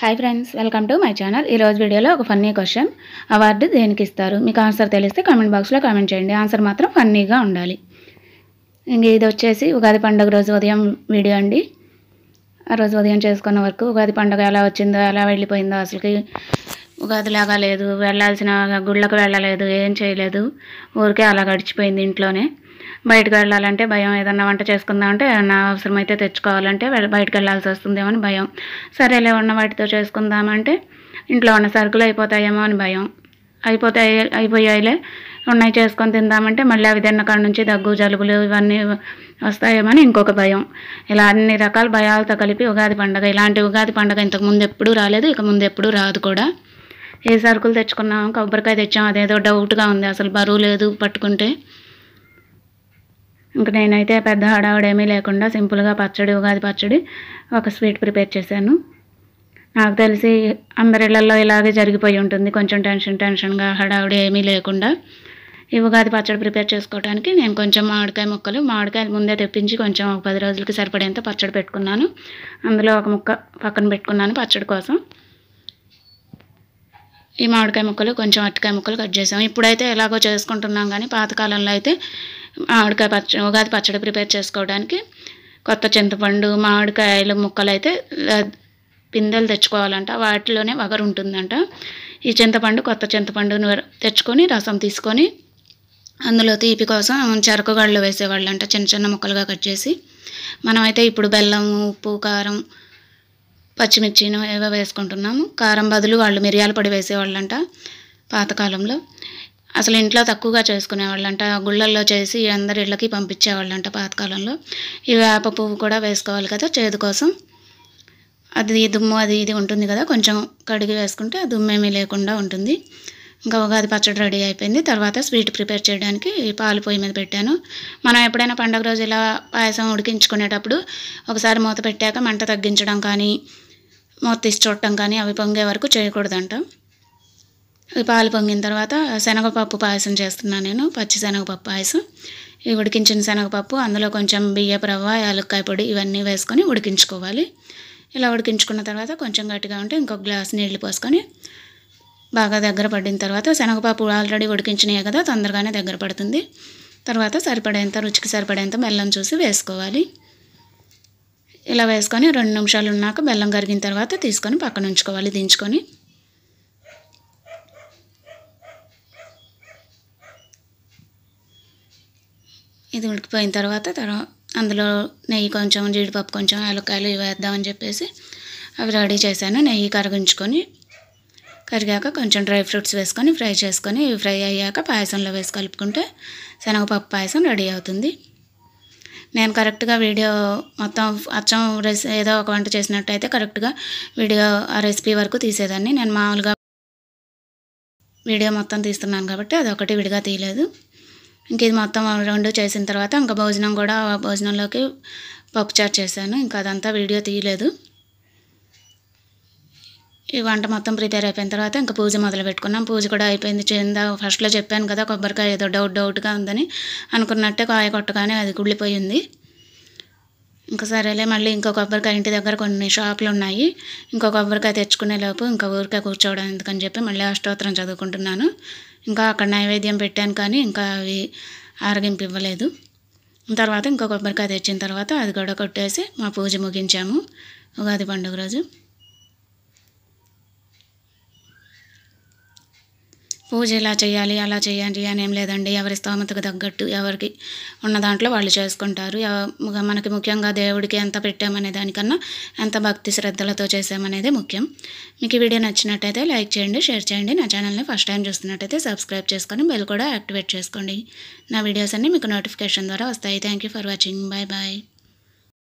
hi friends welcome to my channel ఈ రోజు వీడియోలో ఒక ఫన్నీ క్వశ్చన్ అవార్డు దేనికి ఇస్తారు మీకు ఆన్సర్ తెలిస్తే కామెంట్ బాక్స్లో కామెంట్ చేయండి ఆన్సర్ మాత్రం ఫన్నీగా ఉండాలి ఇంక ఇది వచ్చేసి ఉగాది పండుగ రోజు ఉదయం వీడియో అండి ఆ రోజు ఉదయం చేసుకున్న వరకు ఉగాది పండుగ ఎలా వచ్చిందో ఎలా వెళ్ళిపోయిందో అసలుకి ఉగాది లాగా లేదు వెళ్ళాల్సిన గుళ్ళకు వెళ్ళలేదు ఏం చేయలేదు ఊరికే అలా గడిచిపోయింది ఇంట్లోనే బయటకు వెళ్ళాలంటే భయం ఏదన్నా వంట చేసుకుందామంటే ఏమన్నా అవసరమైతే తెచ్చుకోవాలంటే వెళ్- బయటకు వెళ్ళాల్సి వస్తుందేమో అని భయం సరేలే ఉన్న వాటితో చేసుకుందామంటే ఇంట్లో ఉన్న సరుకులు అయిపోతాయేమో అని భయం అయిపోతాయి అయిపోయాయిలే ఉన్నాయి చేసుకొని తిందామంటే మళ్ళీ అవి తిన్న కాడ నుంచి దగ్గు జలుబులు ఇవన్నీ వస్తాయేమని ఇంకొక భయం ఇలా అన్ని రకాల భయాలతో కలిపి ఉగాది పండగ ఇలాంటి ఉగాది పండగ ఇంతకు ముందు ఎప్పుడూ రాలేదు ఇక ముందు ఎప్పుడూ రాదు కూడా ఏ సరుకులు తెచ్చుకున్నాం కొబ్బరికాయ తెచ్చాం అదేదో డౌట్గా ఉంది అసలు బరువు లేదు పట్టుకుంటే ఇంక నేనైతే పెద్ద హడావుడేమీ లేకుండా సింపుల్గా పచ్చడి ఉగాది పచ్చడి ఒక స్వీట్ ప్రిపేర్ చేశాను నాకు తెలిసి అందరి ఇళ్లలో ఇలాగే జరిగిపోయి ఉంటుంది కొంచెం టెన్షన్ టెన్షన్గా హడావుడి ఏమీ లేకుండా ఈ ఉగాది పచ్చడి ప్రిపేర్ చేసుకోవడానికి నేను కొంచెం మామిడికాయ ముక్కలు మామిడికాయలు ముందే తెప్పించి కొంచెం ఒక పది రోజులకి సరిపడేంత పచ్చడి పెట్టుకున్నాను అందులో ఒక ముక్క పక్కన పెట్టుకున్నాను పచ్చడి కోసం ఈ మామిడికాయ ముక్కలు కొంచెం అరటికాయ ముక్కలు కట్ చేసాం ఇప్పుడైతే ఎలాగో చేసుకుంటున్నాం కానీ పాతకాలంలో అయితే మామిడికాయ పచ్చడి ఉగాది పచ్చడి ప్రిపేర్ చేసుకోవడానికి కొత్త చింతపండు మామిడికాయలు ముక్కలు అయితే ఆ, పిందెలు తెచ్చుకోవాలంట వాటిలోనే వగరు ఉంటుందంట ఈ చింతపండు కొత్త చింతపండును తెచ్చుకొని రసం తీసుకొని అందులో తీపి కోసం చెరకుగళ్ళు వేసేవాళ్ళంట చిన్న చిన్న ముక్కలుగా కట్ చేసి మనమైతే ఇప్పుడు బెల్లం ఉప్పు కారం పచ్చిమిర్చిను ఏవో వేసుకుంటున్నాము కారం బదులు వాళ్ళు మిరియాల పొడి వేసేవాళ్ళంట పాతకాలంలో అసలు ఇంట్లో తక్కువగా చేసుకునేవాళ్ళంట గుళ్ళల్లో చేసి అందరి ఇళ్ళకి పంపించేవాళ్ళంట పాతకాలంలో ఈ వేప పువ్వు కూడా వేసుకోవాలి కదా చేదు కోసం అది దుమ్ము అది ఇది ఉంటుంది కదా కొంచెం కడిగి వేసుకుంటే ఆ దుమ్మేమీ లేకుండా ఉంటుంది ఇంకా ఉగాది పచ్చడి రెడీ అయిపోయింది తర్వాత స్వీట్ ప్రిపేర్ చేయడానికి పాలు పొయ్యి మీద పెట్టాను మనం ఎప్పుడైనా పండగ రోజు ఇలా పాయసం ఉడికించుకునేటప్పుడు ఒకసారి మూత పెట్టాక మంట తగ్గించడం కానీ మూత తీసి చూడటం కానీ అవి పొంగే వరకు చేయకూడదంట ఈ పాలు పొంగిన తర్వాత శనగపప్పు పాయసం చేస్తున్నాను నేను పచ్చి శనగపప్పు పాయసం ఈ ఉడికించిన శనగపప్పు అందులో కొంచెం బియ్యపు రవ్వ యాలక్కాయ పొడి ఇవన్నీ వేసుకొని ఉడికించుకోవాలి ఇలా ఉడికించుకున్న తర్వాత కొంచెం గట్టిగా ఉంటే ఇంకొక గ్లాస్ నీళ్లు పోసుకొని బాగా దగ్గర పడిన తర్వాత శనగపప్పు ఆల్రెడీ ఉడికించినాయి కదా తొందరగానే దగ్గర పడుతుంది తర్వాత సరిపడేంత రుచికి సరిపడేంత బెల్లం చూసి వేసుకోవాలి ఇలా వేసుకొని రెండు నిమిషాలు ఉన్నాక బెల్లం కరిగిన తర్వాత తీసుకొని పక్కన ఉంచుకోవాలి దించుకొని ఇది ఉడికిపోయిన తర్వాత తర్వాత అందులో నెయ్యి కొంచెం జీడిపప్పు కొంచెం యాలక్కాయలు ఇవి వేద్దామని చెప్పేసి అవి రెడీ చేశాను నెయ్యి కరిగించుకొని కరిగాక కొంచెం డ్రై ఫ్రూట్స్ వేసుకొని ఫ్రై చేసుకొని ఇవి ఫ్రై అయ్యాక పాయసంలో వేసి కలుపుకుంటే శనగపప్పు పాయసం రెడీ అవుతుంది నేను కరెక్ట్గా వీడియో మొత్తం అచ్చం రెసి ఏదో ఒక వంట చేసినట్టయితే కరెక్ట్గా వీడియో ఆ రెసిపీ వరకు తీసేదాన్ని నేను మామూలుగా వీడియో మొత్తం తీస్తున్నాను కాబట్టి అదొకటి విడిగా తీయలేదు ఇంక ఇది మొత్తం రెండు చేసిన తర్వాత ఇంకా భోజనం కూడా భోజనంలోకి పప్పుచారు చేశాను ఇంకా అదంతా వీడియో తీయలేదు ఈ వంట మొత్తం ప్రిపేర్ అయిపోయిన తర్వాత ఇంకా పూజ మొదలు పెట్టుకున్నాం పూజ కూడా అయిపోయింది కింద ఫస్ట్లో చెప్పాను కదా కొబ్బరికాయ ఏదో డౌట్ డౌట్గా ఉందని అనుకున్నట్టే కాయ కొట్టగానే అది కుళ్ళిపోయింది ఇంకా సరేలే మళ్ళీ ఇంకో కొబ్బరికాయ ఇంటి దగ్గర కొన్ని షాపులు ఉన్నాయి ఇంకో కొబ్బరికాయ తెచ్చుకునే లోపు ఇంకా ఊరికే కూర్చోవడం ఎందుకని చెప్పి మళ్ళీ అష్టోత్తరం చదువుకుంటున్నాను ఇంకా అక్కడ నైవేద్యం పెట్టాను కానీ ఇంకా అవి ఆరగింపు ఇవ్వలేదు తర్వాత ఇంకో కొబ్బరికాయ తెచ్చిన తర్వాత అది కూడా కొట్టేసి మా పూజ ముగించాము ఉగాది పండుగ రోజు పూజ ఇలా చేయాలి అలా చేయాలి అని ఏం లేదండి ఎవరి స్తోమతకు తగ్గట్టు ఎవరికి ఉన్న దాంట్లో వాళ్ళు చేసుకుంటారు ఎవ- మనకి ముఖ్యంగా దేవుడికి ఎంత పెట్టామనే దానికన్నా ఎంత భక్తి శ్రద్ధలతో చేసామనేదే ముఖ్యం మీకు ఈ వీడియో నచ్చినట్టయితే లైక్ చేయండి షేర్ చేయండి నా ఛానల్ని ఫస్ట్ టైం చూస్తున్నట్టయితే సబ్స్క్రైబ్ చేసుకొని బెల్ కూడా యాక్టివేట్ చేసుకోండి నా వీడియోస్ అన్నీ మీకు నోటిఫికేషన్ ద్వారా వస్తాయి thank you for watching bye bye